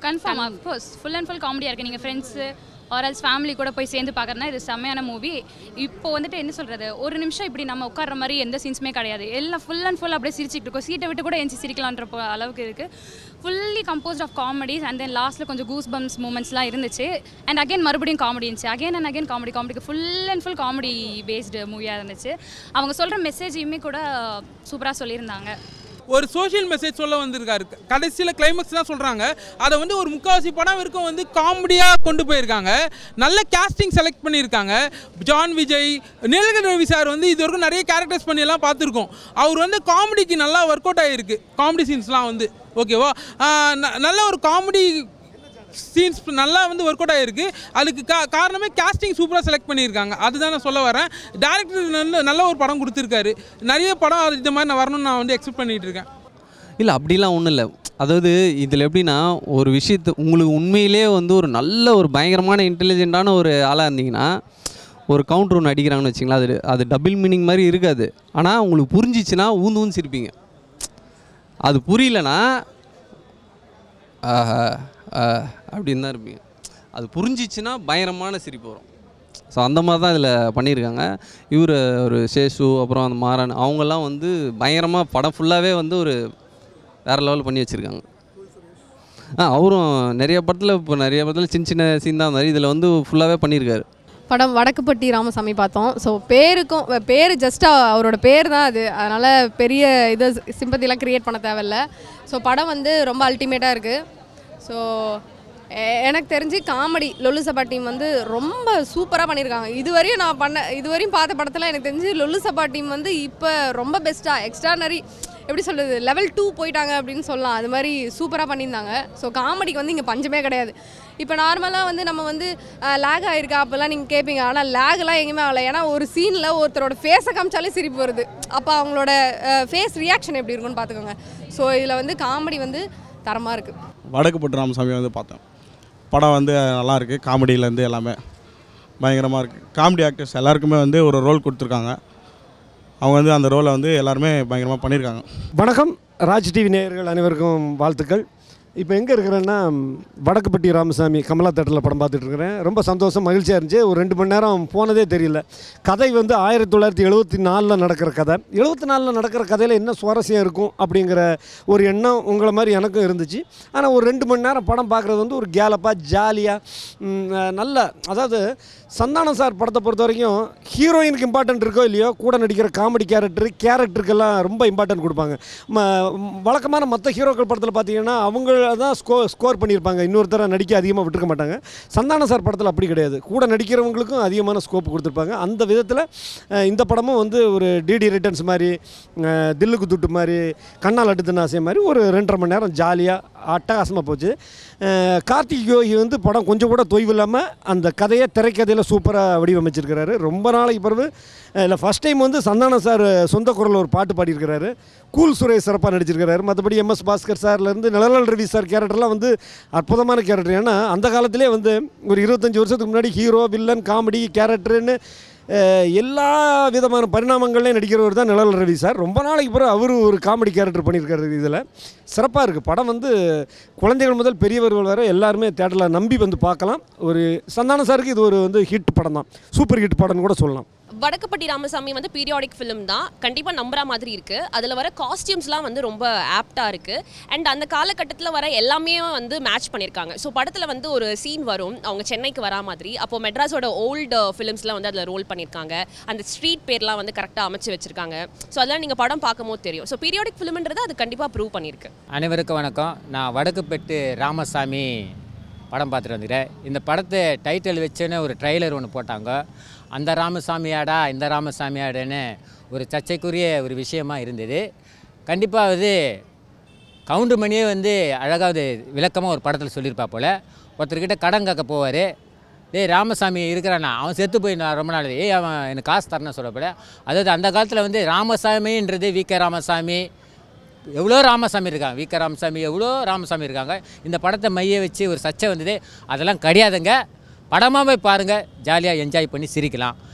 confirm of course full and full காமெடியாக இருக்குது நீங்கள் ஃப்ரெண்ட்ஸு ஆர்எல்ஸ் ஃபேமிலி கூட போய் சேர்ந்து பார்க்குறதுனா இது செம்மையான மூவி இப்போ வந்துட்டு என்ன சொல்கிறது ஒரு நிமிஷம் இப்படி நம்ம உட்கார்ற மாதிரி எந்த சீன்ஸுமே கிடையாது எல்லாம் ஃபுல் அண்ட் ஃபுல் அப்படியே சிரிச்சிட்டு இருக்கோம் சீட்டை விட்டு கூட எஞ்சி சிரிக்கலான்ற போ- அளவுக்கு இருக்குது fully composed of comedies and then லாஸ்ட்டில் கொஞ்சம் கூஸ் பம்ஸ் மூமெண்ட்ஸ்லாம் இருந்துச்சு அண்ட் அகைன் மறுபடியும் காமெடி இருந்துச்சு அகைன் அண்ட் அகைன் காமெடி காமெடிக்கு full and full comedy based மூவியாக இருந்துச்சு அவங்க சொல்கிற மெசேஜையுமே கூட சூப்பராக சொல்லியிருந்தாங்க ஒரு சோஷியல் மெசேஜ் சொல்ல வந்திருக்காரு கடைசியில் கிளைமேக்ஸ் தான் சொல்கிறாங்க அதை வந்து ஒரு முக்கால்வாசி படம் வரைக்கும் வந்து காமெடியாக கொண்டு போயிருக்காங்க நல்ல கேஸ்டிங் செலக்ட் பண்ணியிருக்காங்க ஜான் விஜய் நீலகண்ட ரவி சார் வந்து இது வரைக்கும் நிறைய கேரக்டர்ஸ் பண்ணியெல்லாம் பார்த்துருக்கோம் அவர் வந்து காமெடிக்கு நல்லா ஒர்க் அவுட் ஆகிருக்கு காமெடி சீன்ஸ்லாம் வந்து ஓகேவா ஆஹ் ந- நல்ல ஒரு காமெடி சீன்ஸ் நல்லா வந்து ஒர்க் அவுட் ஆகிருக்கு அதுக்கு கா காரணமே கேஸ்டிங் சூப்பராக செலக்ட் பண்ணியிருக்காங்க அதுதான் நான் சொல்ல வரேன் டேரக்டர் நல்ல நல்ல ஒரு படம் கொடுத்துருக்காரு நிறைய படம் அது இந்த மாதிரி நான் வரணும்னு நான் வந்து எக்ஸ்பெக்ட் பண்ணிட்டு இருக்கேன் இல்லை அப்படிலாம் ஒன்றும் இல்லை அதாவது இதில் எப்படின்னா ஒரு விஷயத்து உங்களுக்கு உண்மையிலே வந்து ஒரு நல்ல ஒரு பயங்கரமான இன்டெலிஜென்ட்டான ஒரு ஆளாக இருந்தீங்கன்னா ஒரு கவுண்டர் ஒன்று அடிக்கிறாங்கன்னு வச்சிங்களா அது அது டபுள் மீனிங் மாதிரி இருக்காது ஆனால் உங்களுக்கு புரிஞ்சிச்சுன்னா ஊந்து ஊந்து சிரிப்பீங்க அது புரியலனா ஆஹா ஆ, அப்படின்னு தான் இருப்பீங்க அது புரிஞ்சிச்சுன்னா பயங்கரமான சிரிப்பு வரும் ஸோ அந்த மாதிரி தான் இதில் பண்ணியிருக்காங்க இவர் ஒரு சேஷு அப்புறம் அந்த மாறன் அவங்கெல்லாம் வந்து பயங்கரமாக படம் ஃபுல்லாகவே வந்து ஒரு வேறு லெவல் பண்ணி வச்சுருக்காங்க ஆ அவரும் நிறைய படத்தில் இப்போ நிறைய படத்தில் சின்ன சின்ன சீன் தான் இருந்தார் இதில் வந்து ஃபுல்லாகவே பண்ணியிருக்காரு படம் வடக்குப்பட்டி ராமசாமி பார்த்தோம் ஸோ பேருக்கும் பேர் ஜஸ்ட்டாக அவரோட பேர் தான் அது அதனால் பெரிய இது சிம்பத்திலாம் க்ரியேட் பண்ண தேவையில்ல ஸோ படம் வந்து ரொம்ப அல்டிமேட்டாக இருக்குது ஸோ எனக்கு தெரிஞ்சு காமெடி லொல்லு சபா டீம் வந்து ரொம்ப சூப்பராக பண்ணியிருக்காங்க இதுவரையும் நான் பண்ண இதுவரையும் பார்த்த படத்தில் எனக்கு தெரிஞ்சு லொல்லு சபா டீம் வந்து இப்போ ரொம்ப பெஸ்ட்டாக எக்ஸ்ட்ரானரி எப்படி சொல்கிறது லெவல் டூ போயிட்டாங்க அப்படின்னு சொல்லலாம் அது மாதிரி சூப்பராக பண்ணியிருந்தாங்க ஸோ காமெடிக்கு வந்து இங்கே பஞ்சமே கிடையாது இப்போ நார்மலாக வந்து நம்ம வந்து லேக் ஆகிருக்கா அப்போல்லாம் நீங்கள் கேட்பீங்க ஆனால் லேக்லாம் எங்கேயுமே ஆகலை ஏன்னா ஒரு சீனில் ஒருத்தரோட ஃபேஸை காமிச்சாலே சிரிப்பு வருது அப்போ அவங்களோட ஃபேஸ் ரியாக்ஷன் எப்படி இருக்குன்னு பார்த்துக்கோங்க ஸோ இதில் வந்து காமெடி வந்து தரமாக இருக்குது வடக்குப்பட்டு ராமசாமி வந்து பார்த்தேன் படம் வந்து நல்லா இருக்கு காமெடியிலேருந்து எல்லாமே பயங்கரமாக இருக்குது காமெடி ஆக்டர்ஸ் எல்லாருக்குமே வந்து ஒரு ரோல் கொடுத்துருக்காங்க அவங்க வந்து அந்த ரோலை வந்து எல்லாருமே பயங்கரமாக பண்ணியிருக்காங்க வணக்கம் ராஜ் டிவி நேயர்கள் அனைவருக்கும் வாழ்த்துக்கள் இப்போ எங்கே இருக்கிறேன்னா வடக்குப்பட்டி ராமசாமி கமலா தேட்டரில் படம் பார்த்துட்டு இருக்கிறேன் ரொம்ப சந்தோஷம் மகிழ்ச்சியாக இருந்துச்சு ஒரு ரெண்டு மணி நேரம் போனதே தெரியல கதை வந்து ஆயிரத்தி தொள்ளாயிரத்தி எழுபத்தி நாலில் நடக்கிற கதை எழுபத்தி நாலில் நடக்கிற கதையில் என்ன சுவாரஸ்யம் இருக்கும் அப்படிங்கிற ஒரு எண்ணம் உங்களை மாதிரி எனக்கும் இருந்துச்சு ஆனால் ஒரு ரெண்டு மணி நேரம் படம் பார்க்குறது வந்து ஒரு கேலப்பாக ஜாலியாக நல்ல அதாவது சந்தானம் சார் படத்தை பொறுத்த வரைக்கும் ஹீரோயினுக்கு இம்பார்ட்டன்ட் இருக்கோ இல்லையோ கூட நடிக்கிற காமெடி கேரக்டர் கேரக்டருக்கெல்லாம் ரொம்ப இம்பார்ட்டன்ட் கொடுப்பாங்க ம வழக்கமான மற்ற ஹீரோக்கள் படத்தில் பார்த்தீங்கன்னா அவங்க தான் ஸ்கோ ஸ்கோர் பண்ணியிருப்பாங்க இன்னொருத்தர நடிக்க அதிகமாக விட்டுருக்க மாட்டாங்க சந்தானம் சார் படத்தில் அப்படி கிடையாது கூட நடிக்கிறவங்களுக்கும் அதிகமான ஸ்கோப் கொடுத்துருப்பாங்க அந்த விதத்தில் அஹ், இந்த படமும் வந்து ஒரு டிடி ரிட்டர்ன்ஸ் மாதிரி அஹ், தில்லுக்கு துட்டு மாதிரி கண்ணால் அடுத்து ஆசை மாதிரி ஒரு ரெண்டரை மணி நேரம் ஜாலியாக அட்டகாசமாக போச்சு அஹ், கார்த்திக் யோகி வந்து படம் கொஞ்சம் கூட தொய்வு இல்லாமல் அந்த கதையை திரைக்கதையில் சூப்பராக வடிவமைச்சிருக்கிறாரு ரொம்ப நாளைக்கு பிறகு இல்லை ஃபஸ்ட் டைம் வந்து சந்தானம் சார் சொந்த குரலில் ஒரு பாட்டு பாடியிருக்கிறாரு கூல் சுரேஷ் சிறப்பாக நடிச்சிருக்கிறாரு மற்றபடி எம்எஸ் பாஸ்கர் சார்லேருந்து நிழல் ரவி சார் கேரக்டர்லாம் வந்து அற்புதமான கேரக்டர் ஏன்னா அந்த காலத்திலே வந்து ஒரு இருபத்தஞ்சி வருஷத்துக்கு முன்னாடி ஹீரோ வில்லன் காமெடி கேரக்டர்னு அஹ், எல்லா விதமான பரிணாமங்கள்லையும் நடிக்கிறவர் தான் நிழல் ரவி சார் ரொம்ப நாளைக்கு பிறகு அவரு ஒரு காமெடி கேரக்டர் பண்ணியிருக்காரு இதில் சிறப்பாக இருக்குது படம் வந்து குழந்தைகள் முதல் பெரியவர்கள் வரை எல்லாருமே தேட்டரில் நம்பி வந்து பார்க்கலாம் ஒரு சந்தானம் சாருக்கு இது ஒரு வந்து ஹிட் படம் தான் சூப்பர் ஹிட் படம்னு கூட சொல்லலாம் வடக்குப்பட்டி ராமசாமி வந்து பீரியாடிக் ஃபிலிம் தான் கண்டிப்பாக நம்புற மாதிரி இருக்குது அதில் வர காஸ்டியூம்ஸ்லாம் வந்து ரொம்ப ஆப்டாக இருக்குது அண்ட் அந்த காலகட்டத்தில் வர எல்லாமே வந்து மேட்ச் பண்ணியிருக்காங்க ஸோ படத்தில் வந்து ஒரு சீன் வரும் அவங்க சென்னைக்கு வரா மாதிரி அப்போது மெட்ராஸோட ஓல்டு ஃபிலிம்ஸ்லாம் வந்து அதில் ரோல் பண்ணியிருக்காங்க அந்த ஸ்ட்ரீட் பேர்லாம் வந்து கரெக்டாக அமைச்சு வச்சிருக்காங்க ஸோ அதெல்லாம் நீங்கள் படம் பார்க்கும்போது தெரியும் ஸோ பீரியாடிக் ஃபிலிம்ன்றது அது கண்டிப்பாக ப்ரூவ் பண்ணியிருக்கு அனைவருக்கும் வணக்கம் நான் வடக்குப்பெட்டு ராமசாமி படம் பார்த்துட்டு வந்துக்கிறேன் இந்த படத்தை டைட்டில் வச்சுன்னு ஒரு ட்ரைலர் ஒன்று போட்டாங்க அந்த ராமசாமியாடா இந்த ராமசாமியாடான்னு ஒரு சர்ச்சைக்குரிய ஒரு விஷயமா இருந்தது கண்டிப்பாக அது கவுண்டர் மணியே வந்து அழகாவது விளக்கமாக ஒரு படத்தில் சொல்லியிருப்பா போல் ஒருத்தர்கிட்ட கடன் கேட்க போவார் டேய் ராமசாமி இருக்கிறானா அவன் செத்து போய் நான் ரொம்ப நாள் ஏய் அவன் எனக்கு காசு தரணும் சொல்லப்போல அதாவது அந்த காலத்தில் வந்து ராமசாமின்றது வி கே ராமசாமி எவ்வளோ ராமசாமி இருக்காங்க வி கே ராமசாமி எவ்வளோ ராமசாமி இருக்காங்க இந்த படத்தை மைய வச்சு ஒரு சர்ச்சை வந்தது அதெல்லாம் கிடையாதுங்க படமாக போய் பாருங்கள் ஜாலியாக என்ஜாய் பண்ணி சிரிக்கலாம்